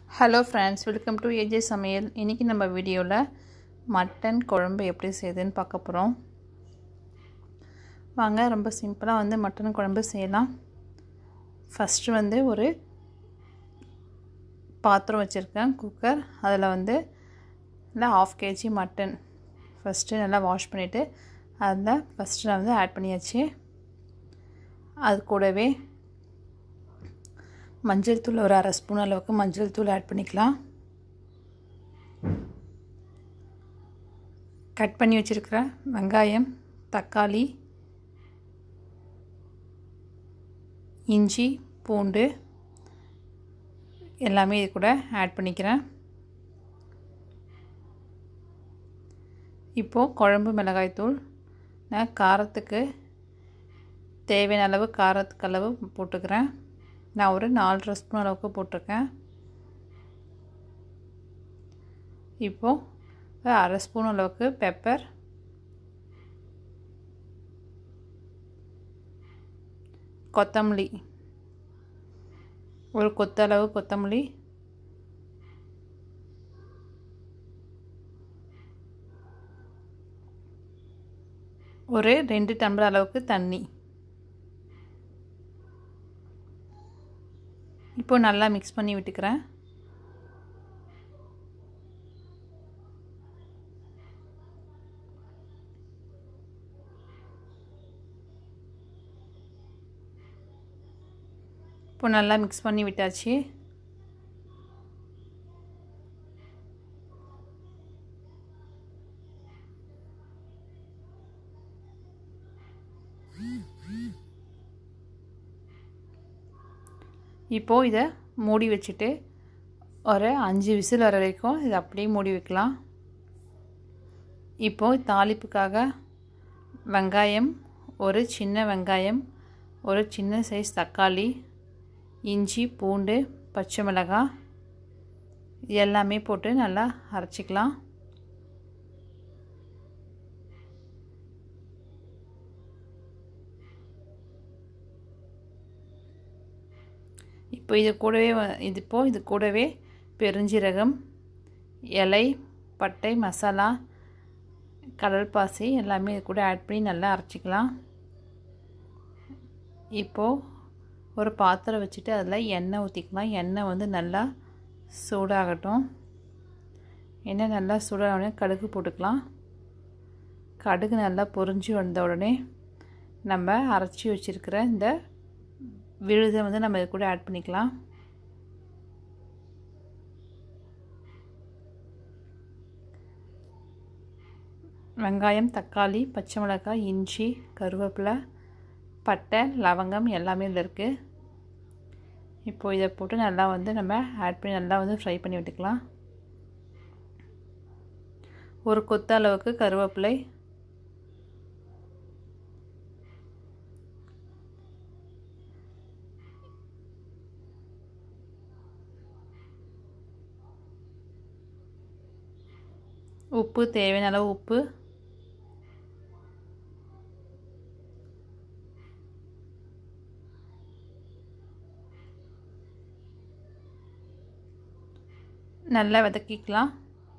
hello friends welcome to AJ சமையல் இன்றைக்கி நம்ம வீடியோவில் மட்டன் குழம்பு எப்படி செய்யுதுன்னு பார்க்க போகிறோம் வாங்க ரொம்ப சிம்பிளாக வந்து மட்டன் குழம்பு செய்யலாம் ஃபஸ்ட்டு வந்து ஒரு பாத்திரம் வச்சுருக்கேன் குக்கர் அதில் வந்து நல்லா ஆஃப் கேஜி மட்டன் ஃபஸ்ட்டு நல்லா வாஷ் பண்ணிவிட்டு அதில் ஃபஸ்ட்டு நான் வந்து ஆட் பண்ணியாச்சு அது கூடவே மஞ்சள் தூள் ஒரு அரை ஸ்பூன் அளவுக்கு மஞ்சள் தூள் ஆட் பண்ணிக்கலாம் கட் பண்ணி வச்சுருக்கிற வெங்காயம் தக்காளி இஞ்சி பூண்டு எல்லாமே இது கூட ஆட் பண்ணிக்கிறேன் இப்போது குழம்பு மிளகாய்த்தூள் நான் காரத்துக்கு தேவையான அளவு காரத்துக்கு அளவு போட்டுக்கிறேன் நான் ஒரு நாலரை ஸ்பூன் அளவுக்கு போட்டிருக்கேன் இப்போது அரை ஸ்பூன் அளவுக்கு பெப்பர் கொத்தமல்லி ஒரு கொத்தளவு கொத்தமல்லி ஒரு ரெண்டு டம்ளர் அளவுக்கு தண்ணி இப்போ நல்லா மிக்ஸ் பண்ணி விட்டுக்கிறேன் இப்போ நல்லா மிக்ஸ் பண்ணி விட்டாச்சு இப்போது இதை மூடி வச்சுட்டு ஒரு அஞ்சு விசில் வர வரைக்கும் இதை அப்படியே மூடி வைக்கலாம் இப்போது தாளிப்புக்காக வெங்காயம் ஒரு சின்ன வெங்காயம் ஒரு சின்ன சைஸ் தக்காளி இஞ்சி பூண்டு பச்சை மிளகாய் எல்லாமே போட்டு நல்லா அரைச்சிக்கலாம் இப்போ இது கூடவே இது இப்போ இது கூடவே பெருஞ்சீரகம் இலை பட்டை மசாலா கடல் பாசி எல்லாமே இது கூட ஆட் பண்ணி நல்லா அரைச்சிக்கலாம் இப்போது ஒரு பாத்திரம் வச்சுட்டு அதில் எண்ணெய் ஊற்றிக்கலாம் எண்ணெய் வந்து நல்லா சூடாகட்டும் எண்ணெய் நல்லா சூடாக கடுகு போட்டுக்கலாம் கடுகு நல்லா பொறிஞ்சு வந்த உடனே நம்ம அரைச்சி வச்சுருக்கிற இந்த விழுதை வந்து நம்ம இது கூட ஆட் பண்ணிக்கலாம் வெங்காயம் தக்காளி பச்சை மிளகாய் இஞ்சி கருவேப்பிலை பட்டை லவங்கம் எல்லாமே இதில் இருக்குது இப்போது இதை போட்டு நல்லா வந்து நம்ம ஆட் பண்ணி நல்லா வந்து ஃப்ரை பண்ணி விட்டுக்கலாம் ஒரு கொத்த அளவுக்கு கருவேப்பிலை உப்பு தேவையான அளவு உப்பு நல்லா வதக்கிக்கலாம்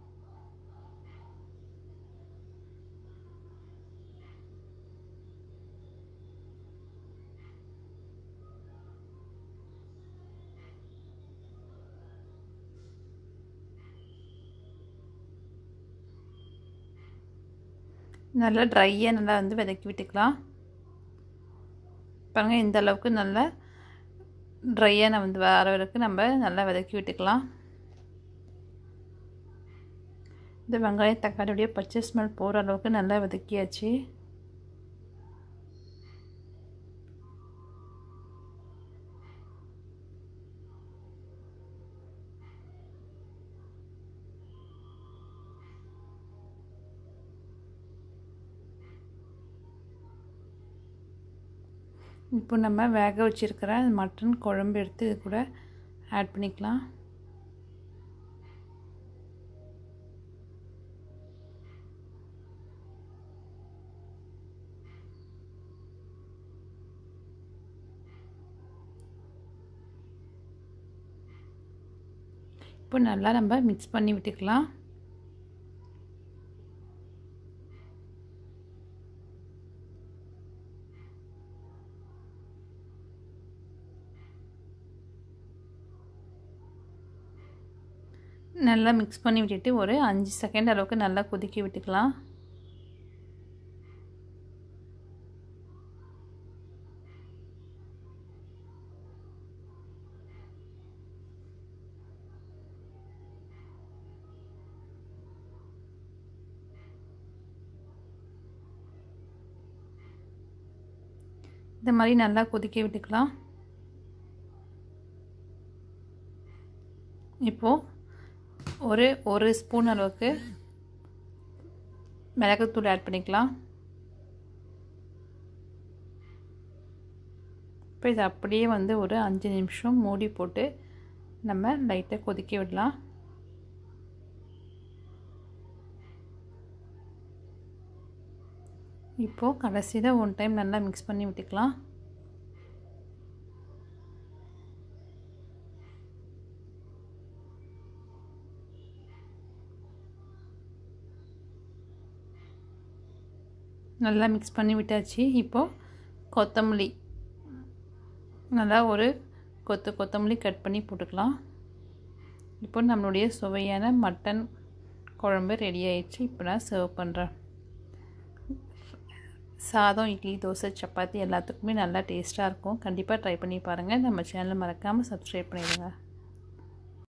நல்லா ட்ரையாக நல்லா வந்து வதக்கி விட்டுக்கலாம் பாருங்கள் இந்த அளவுக்கு நல்லா ட்ரையாக நம்ம வந்து வர வரைக்கும் நம்ம நல்லா வதக்கி விட்டுக்கலாம் இந்த வெங்காயம் தக்காளியுடைய பச்சை ஸ்மெல் போகிற அளவுக்கு நல்லா வதக்கியாச்சு இப்போ நம்ம வேக வச்சுருக்கிற மட்டன் குழம்பு எடுத்து இது கூட ஆட் பண்ணிக்கலாம் இப்போ நல்லா நம்ம மிக்ஸ் பண்ணி விட்டுக்கலாம் நல்லா மிக்ஸ் பண்ணி விட்டுட்டு ஒரு அஞ்சு செகண்ட் அளவுக்கு நல்லா கொதிக்க விட்டுக்கலாம் இந்த மாதிரி நல்லா கொதிக்க விட்டுக்கலாம் இப்போது ஒரு ஒரு ஸ்பூன் அளவுக்கு மிளகுத்தூள் ஆட் பண்ணிக்கலாம் இப்போ இது அப்படியே வந்து ஒரு அஞ்சு நிமிஷம் மூடி போட்டு நம்ம லைட்டாக கொதிக்க விடலாம் இப்போது கடைசியில் ஒன் டைம் நல்லா மிக்ஸ் பண்ணி விட்டுக்கலாம் நல்லா மிக்ஸ் பண்ணி விட்டாச்சு இப்போது கொத்தமல்லி நல்லா ஒரு கொத்து கொத்தமல்லி கட் பண்ணி போட்டுக்கலாம் இப்போ நம்மளுடைய சுவையான மட்டன் குழம்பு ரெடி ஆயிடுச்சு இப்போ நான் சர்வ் பண்ணுறேன் சாதம் இட்லி தோசை சப்பாத்தி எல்லாத்துக்குமே நல்லா டேஸ்ட்டாக இருக்கும் கண்டிப்பாக ட்ரை பண்ணி பாருங்கள் நம்ம சேனலை மறக்காமல் சப்ஸ்கிரைப் பண்ணிடுங்க